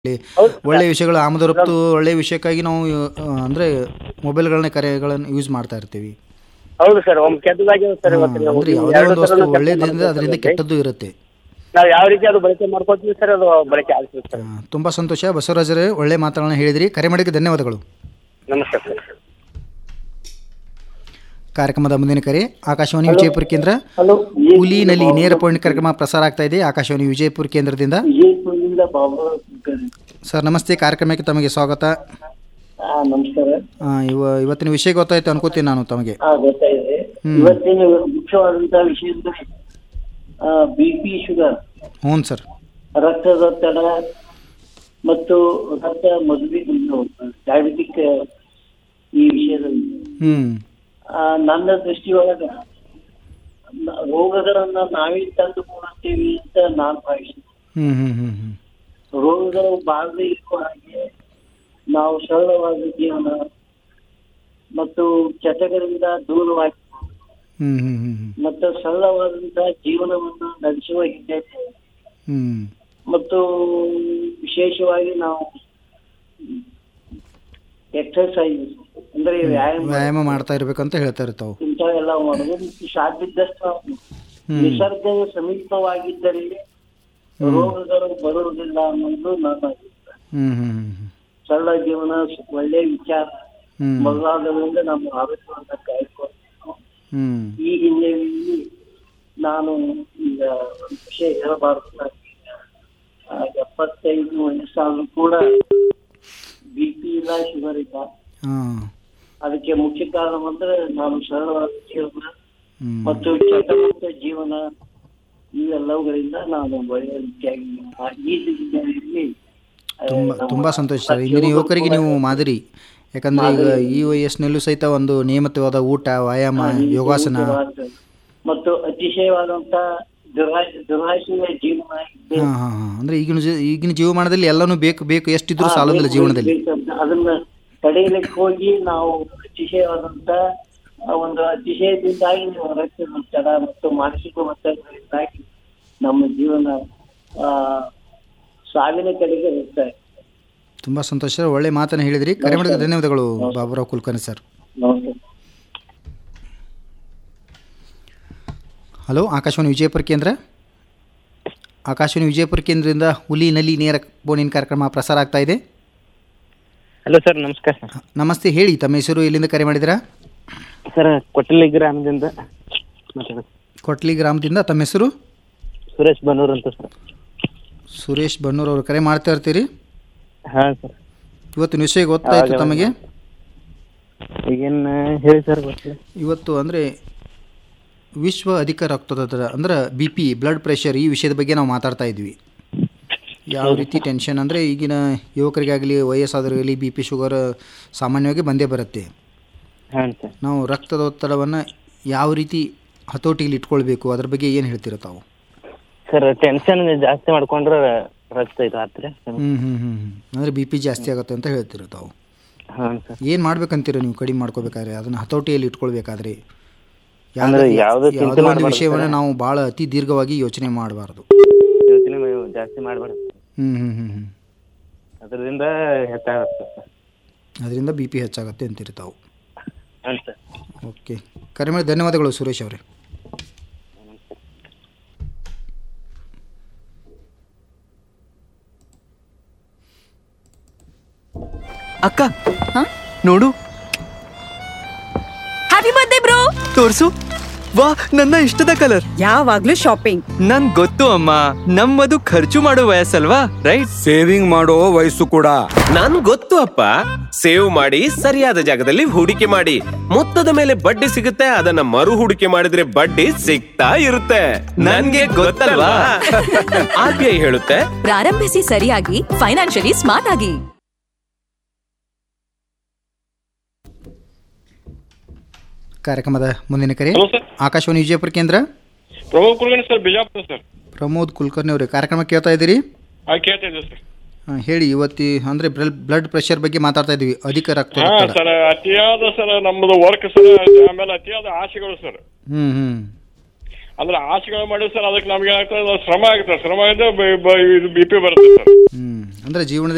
ಇಲ್ಲಿ ಒಳ್ಳೆಯ ವಿಷಯಗಳು ಆಮದು ರಫ್ತು ಒಳ್ಳೆಯ ವಿಷಯಕ್ಕಾಗಿ ನಾವು ಆ, ಅಂದ್ರೆ ಮೊಬೈಲ್ಗಳನ್ನ ಕರೆಗಳನ್ನು ಯೂಸ್ ಮಾಡ್ತಾ ಇರ್ತೀವಿ ಹೌದು ಸರ್ ಒಮ್ಮೆ ಕೆಟ್ಟದಾಗಿದೆ ಸರ್ ಇವತ್ತು ನಾವು ಅಂದ್ರೆ ಯಾವುದೇ ಎರಡು ಒಂದು ವಸ್ತು ಥರನೂ ಕೆಲಸ ಒಳ್ಳೆಯದ್ರಿಂದ ಮಾಡ್ತೀವಿ ಅದರಿಂದ ಸರ್. ಕೆಟ್ಟದ್ದು ಇರುತ್ತೆ ನಾವು ಯಾವ ರೀತಿ ಅದು ಬಳಕೆ ಮಾಡ್ಕೊತೀವಿ ಸರ್ ಅದು ಬಳಕೆ ಆಗ್ತದೆ ಸರ್ ಆ, ತುಂಬಾ ಸಂತೋಷ ಬಸವರಾಜರೇ ಒಳ್ಳೆ ಮಾತುಗಳನ್ನ ಹೇಳಿದ್ರಿ ಕರೆ ಮಾಡಿಕ್ಕೆ ಧನ್ಯವಾದಗಳು ನಮಸ್ಕಾರ ಸರ್ ಕಾರ್ಯಕ್ರಮದ ಮುಂದಿನ ಕರೆ ಆಕಾಶವಾಣಿ ವಿಜಯಪುರ ಕೇಂದ್ರ ಹಲೋ ಹುಲಿನಲ್ಲಿ ನೇರ ಪಾಯಿಂಟ್ ಕಾರ್ಯಕ್ರಮ ಪ್ರಸಾರ ಆಗ್ತಾ ಇದೆ ಆಕಾಶವಾಣಿ ವಿಜಯಪುರ ಕೇಂದ್ರದಿಂದ ವಿಜಯಪುರದಿಂದ ಬಾಬಾ ಕುಲಕರ್ಣಿ. ಸರ್ ನಮಸ್ತೆ ಕಾರ್ಯಕ್ರಮಕ್ಕೆ ತಮಗೆ ಸ್ವಾಗತ ಹಾ ನಮಸ್ಕಾರ ಆ, ಇವ ಇವತ್ತಿನ ವಿಷಯ ಗೊತ್ತಾಯ್ತು ಅನ್ಕೋತೀನಿ ನಾನು ತಮಗೆ ಹಾ ಗೊತ್ತಾಗಿದೆ ಹ್ಮ್. ಇವತ್ತಿನ ಮುಖ್ಯವಾದಂತಹ ವಿಷಯ ಅಂದ್ರೆ ಬಿ ಪಿ ಶುಗರ್ ಹ್ಞೂ ಸರ್ ರಕ್ತದೊತ್ತಡ ಮತ್ತು ರಕ್ತ ಮದುವೆ ಡಯಾಬಿಟಿಕ್ ಈ ವಿಷಯದಲ್ಲಿ ಹ್ಞೂ ಆ, ನನ್ನ ದೃಷ್ಟಿಯೊಳಗ ನ- ರೋಗಗಳನ್ನ ನಾವೇ ತಂದು ಕೊಡುತ್ತೀವಿ ಅಂತ ನಾನು ಭಾವಿಸ್ತೀನಿ ಹ್ಞೂ ಹ್ಞೂ ಹ್ಞೂ ಹ್ಞೂ ರೋಗಗಳು ಬಾರದೇ ಇರುವ ಹಾಗೆ ನಾವು ಸರಳವಾದ ಜೀವನ ಮತ್ತು ಚಟಗಳಿಂದ ದೂರವಾಗಿ ಹ್ಞೂ ಹ್ಞೂ ಹ್ಞೂ ಹ್ಞೂ ಮತ್ತು ಸರಳವಾದಂತಹ ಜೀವನವನ್ನು ನಡೆಸುವ ಹಿನ್ನೆಲೆ ಹ್ಞೂ ಮತ್ತು ವಿಶೇಷವಾಗಿ ನಾವು ಎಕ್ಸರ್ಸೈಸ್ ಅಂದ್ರೆ ವ್ಯಾಯಾಮ ವ್ಯಾಯಾಮ ಮಾಡ್ತಾ ಇರ್ಬೇಕಂತ ಹೇಳ್ತಾ ಇರ್ತಾವೆ ಇಂಥವೆಲ್ಲ ಮಾಡೋದು ಮತ್ತು ಸಾಧ್ಯದಷ್ಟು ನಾವು ಹ್ಮ್. ನಿಸರ್ಗದ ಸಮೀಪವಾಗಿದ್ದರೆ ರೋಗಗಳು ಬರುವುದಿಲ್ಲ ಅನ್ನೋದು ನನ್ನ ಅಭಿಪ್ರಾಯ. ಹ್ಞೂ ಹ್ಞೂ ಹ್ಞೂ ಸರಳ ಜೀವನ ಒಳ್ಳೆ ವಿಚಾರ ಹ್ಞೂ ಮೊದಲಾದರಿಂದ ನಮ್ಮ ಆರೋಗ್ಯವನ್ನು ಕಾಯ್ಕೊಳ್ಬೇಕು ಹ್ಞೂ ಈ ಹಿನ್ನೆಲೆಯಲ್ಲಿ ನಾನು ಈಗ ಒಂದು ವಿಷಯ ಹೇಳಬಾರದು ನಾನು ಈಗ, ಆ, ಎಪ್ಪತ್ತೈದು ವಯಸ್ಸಾದ್ರೂ ಕೂಡ ಬಿ ಪಿ ಇಲ್ಲ ಶುಗರ್ ಇಲ್ಲ ಹಾಂ ಅದಕ್ಕೆ ಮುಖ್ಯ ಕಾರಣ ಅಂದ್ರೆ ನಾನು ಸರಳವಾದ ಜೀವನ ಹ್ಞೂ ಮತ್ತು ಚಟಮುಕ್ತ ಜೀವನ ಇವೆಲ್ಲವುಗಳಿಂದ ನಾನು ಒಳ್ಳೆಯ ರೀತಿಯಾಗಿ ಆ, ಈ ಹಿನ್ನೆಲೆಯಲ್ಲಿ ಆ, ತುಂಬ ನಮ್ಮ ತುಂಬ ಸಂತೋಷ ಸರ್ ಇಂದಿನ ಯುವಕರಿಗೆ ನೀವು ಮಾದರಿ ಯಾಕಂದ್ರೆ ಈಗ ಈ ವಯಸ್ಸಿನಲ್ಲೂ ಸಹಿತ ಒಂದು ನಿಯಮಿತವಾದ ಊಟ ವ್ಯಾಯಾಮ ಯೋಗಾಸನ ಮತ್ತು ಅತಿಶಯವಾದಂತ ದುರಾ ದುರಾಶೆಯ ಜೀವನ ಇದೆ. ಹಾಂ ಹಾಂ ಹಾಂ ಅಂದರೆ ಈಗಿನ ಜೀ ಈಗಿನ ಜೀವಮಾನದಲ್ಲಿ ಎಲ್ಲನೂ ಬೇಕು ಬೇಕು ಎಷ್ಟಿದ್ರೂ ಹಾ, ಸಾಲೋದಿಲ್ಲ ಬೇಕು, ಜೀವನದಲ್ಲಿ ಬೇಕಂತ ಅದನ್ನ ತಡೆಯಲಿಕ್ಕೆ ಹೋಗಿ ನಾವು ಅತಿಶಯವಾದಂತ ಆ ಒಂದು ಅತಿಶಯದಿಂದಾಗಿ ನಾವು ರಕ್ತ ಒತ್ತಡ ಮತ್ತು ಮಾನಸಿಕ ಒತ್ತಡಗಳಿಂದಾಗಿ ನಮ್ಮ ಜೀವನ ಆ ಸಾವಿನ ಕಡೆಗೆ ಹೋಗ್ತಾ ಇದೆ ತುಂಬ ಸಂತೋಷ ಸರ್ ಒಳ್ಳೆ ಮಾತನ್ನು ಹೇಳಿದ್ರಿ ಕರೆ ಮಾಡಿದ ಧನ್ಯವಾದಗಳು ಬಾಬುರಾವ್ ಕುಲಕರ್ಣಿ ಸರ್ ನಮಸ್ಕಾರ ಹಲೋ ಆಕಾಶವಾಣಿ ವಿಜಯಪುರ ಕೇಂದ್ರ ಆಕಾಶವಾಣಿ ವಿಜಯಪುರ ಕೇಂದ್ರದಿಂದ ಹುಲಿನಲ್ಲಿ ನೇರ ಫೋನಿನ ಕಾರ್ಯಕ್ರಮ ಪ್ರಸಾರ ಆಗ್ತಾ ಇದೆ ಹಲೋ ಸರ್ ನಮಸ್ಕಾರ ಸರ್ ನಮಸ್ತೆ ಹೇಳಿ ತಮ್ಮ ಹೆಸರು ಎಲ್ಲಿಂದ ಕರೆ ಮಾಡಿದಿರಾ ಸರ್ ಕೊಟ್ಟಲಿ ಗ್ರಾಮದಿಂದ ಮಾತಾಡೋದು ಕೊಟ್ಲಿ ಗ್ರಾಮದಿಂದ ತಮ್ಮ ಹೆಸರು ಸುರೇಶ್ ಬನ್ನೂರ್ ಅಂತ ಸರ್ ಸುರೇಶ್ ಬನ್ನೂರ್ ಅವರು ಕರೆ ಮಾಡ್ತಾ ಇರ್ತೀರಿ ಹಾಂ ಸರ್ ಇವತ್ತಿನ ವಿಷಯ ಗೊತ್ತಾಯ್ತು ಹಾಗೆ ತಮಗೆ ಈಗೇನು ಹೇಳಿ ಸರ್ ಗೊತ್ತಿಲ್ಲ ಇವತ್ತು ಅಂದರೆ ವಿಶ್ವ ಅಧಿಕ ರಕ್ತದೊತ್ತಡ ಅಂದ್ರೆ ಬಿ ಪಿ ಬ್ಲಡ್ ಪ್ರೆಷರ್ ಈ ವಿಷಯದ ಬಗ್ಗೆ ನಾವು ಮಾತಾಡ್ತಾ ಇದ್ವಿ ಯಾವ ರೀತಿ ಟೆನ್ಷನ್ ಅಂದರೆ ಈಗಿನ ಯುವಕರಿಗಾಗಲಿ ವಯಸ್ಸಾದವರಿಗಾಗಲಿ ಬಿ ಪಿ ಶುಗರ್ ಸಾಮಾನ್ಯವಾಗಿ ಬಂದೇ ಬರುತ್ತೆ ಹಾಂ ಸರ್ ನಾವು ರಕ್ತದೊತ್ತಡವನ್ನು ಯಾವ ರೀತಿ ಹತೋಟಿಯಲ್ಲಿ ಇಟ್ಕೊಳ್ಬೇಕು ಅದ್ರ ಬಗ್ಗೆ ಏನು ಹೇಳ್ತೀರ ತಾವು ಸರ್ ಟೆನ್ಷನ್ ಜಾಸ್ತಿ ಮಾಡ್ಕೊಂಡ್ರೆ ರಕ್ತ ಇದು ಆತ್ರಿ ಹ್ಞೂ ಹ್ಞೂ ಹ್ಞೂ ಹ್ಞೂ ಅಂದರೆ ಬಿ ಪಿ ಜಾಸ್ತಿ ಆಗುತ್ತೆ ಅಂತ ಹೇಳ್ತೀರ ತಾವು ಹಾಂ ಸರ್ ಏನು ಮಾಡ್ಬೇಕಂತೀರ ನೀವು ಕಡಿಮೆ ಮಾಡ್ಕೋಬೇಕಾದ್ರೆ ಅದನ್ನು ಹತೋಟಿಯಲ್ಲಿ ಇಟ್ಕೊಳ್ಬೇಕಾದ್ರೆ ಅಂದ್ರೆ ಯಾವ್ದು ಚಿಂತೆ ಯಾವುದೋ ಒಂದು ಮಾಡ್ಬಾರ್ದು ವಿಷಯವನ್ನು ಸರ್. ನಾವು ಭಾಳ ಅತಿ ದೀರ್ಘವಾಗಿ ಯೋಚನೆ ಮಾಡಬಾರ್ದು ಯೋಚನೆ ಮಾ- ಜಾಸ್ತಿ ಮಾಡಬಾರ್ದು ಹ್ಞೂ ಹ್ಞೂ ಹ್ಞೂ ಹ್ಞೂ ಅದರಿಂದ ಹೆಚ್ಚಾಗುತ್ತೆ ಸರ್ ಅದರಿಂದ ಬಿ ಪಿ ಹೆಚ್ಚಾಗುತ್ತೆ ಅಂತೀರಿ ತಾವು ಹಾಂ ಸರ್ ಓಕೆ ಕರೆ ಮಾಡಿ ಧನ್ಯವಾದಗಳು ಸುರೇಶ್ ಅವರೇ ಅಕ್ಕ ಹ? ನೋಡು ಹ್ಯಾಪಿ ಬರ್ತ್ಡೇ ಬ್ರೋ ತೋರ್ಸು ವಾ ನನ್ನ ಇಷ್ಟದ ಕಲರ್ ಯಾವಾಗ್ಲೂ ಶಾಪಿಂಗ್ ನನ್ ಗೊತ್ತು ಅಮ್ಮ ನಮ್ಮದು ಖರ್ಚು ಮಾಡೋ ವಯಸ್ಸಲ್ವಾ ರೈಟ್ ಸೇವಿಂಗ್ ಮಾಡೋ ವಯಸ್ಸು ಕೂಡ ನನ್ ಗೊತ್ತು ಅಪ್ಪ ಸೇವ್ ಮಾಡಿ ಸರಿಯಾದ ಜಾಗದಲ್ಲಿ ಹೂಡಿಕೆ ಮಾಡಿ ಮೊತ್ತದ ಮೇಲೆ ಬಡ್ಡಿ ಸಿಗುತ್ತೆ ಅದನ್ನ ಮರು ಹೂಡಿಕೆ ಮಾಡಿದ್ರೆ ಬಡ್ಡಿ ಸಿಗ್ತಾ ಇರುತ್ತೆ ನನ್ಗೆ ಗೊತ್ತಲ್ವಾ ಆರ್ ಬಿ ಐ ಹೇಳುತ್ತೆ ಪ್ರಾರಂಭಿಸಿ ಸರಿಯಾಗಿ ಫೈನಾನ್ಷಿಯಲಿ ಸ್ಮಾರ್ಟ್ ಆಗಿ ಕಾರ್ಯಕ್ರಮದ ಮುಂದಿನ ಕರೆ ಹಲೋ ಸರ್ ಆಕಾಶವಾಣಿ ವಿಜಯಪುರ ಕೇಂದ್ರ ಪ್ರಭು ಕುಲಕರ್ಣಿ ಸರ್ ಬಿಜಾಪುರ ಸರ್ ಪ್ರಮೋದ್ ಕುಲಕರ್ಣಿ ಅವರೇ ಕಾರ್ಯಕ್ರಮ ಕೇಳ್ತಾ ಇದ್ದೀರಿ ಆ ಕೇಳ್ತಾ ಇದ್ದೆ ಸರ್ ಆ, ಹೇಳಿ ಇವತ್ತಿ ಅಂದರೆ ಬ್ಲಡ್ ಪ್ರೆಷರ್ ಬಗ್ಗೆ ಮಾತಾಡ್ತಾ ಇದ್ವಿ ಅಧಿಕ ಹಾ ರಕ್ತದೊತ್ತಡ ಸರ್ ಅತಿಯಾದ ಸರ್ ನಮ್ಮದು ವರ್ಕ್ ಸರ್ ಆಮೇಲೆ ಅತಿಯಾದ ಆಸೆಗಳು ಸರ್ ಹ್ಞೂ ಹ್ಞೂ ಅಂದ್ರೆ ಆಸೆಗಳು ಮಾಡಿ ಸರ್ ಅದಕ್ಕೆ ನಮ್ಗೆ ಏನಾಗ್ತದೆ ಶ್ರಮ ಆಗುತ್ತೆ ಶ್ರಮ ಇದ್ದರೆ ಬಿ ಪಿ ಬರುತ್ತೆ ಸರ್ ಹ್ಞೂ ಅಂದರೆ ಜೀವನದಲ್ಲಿ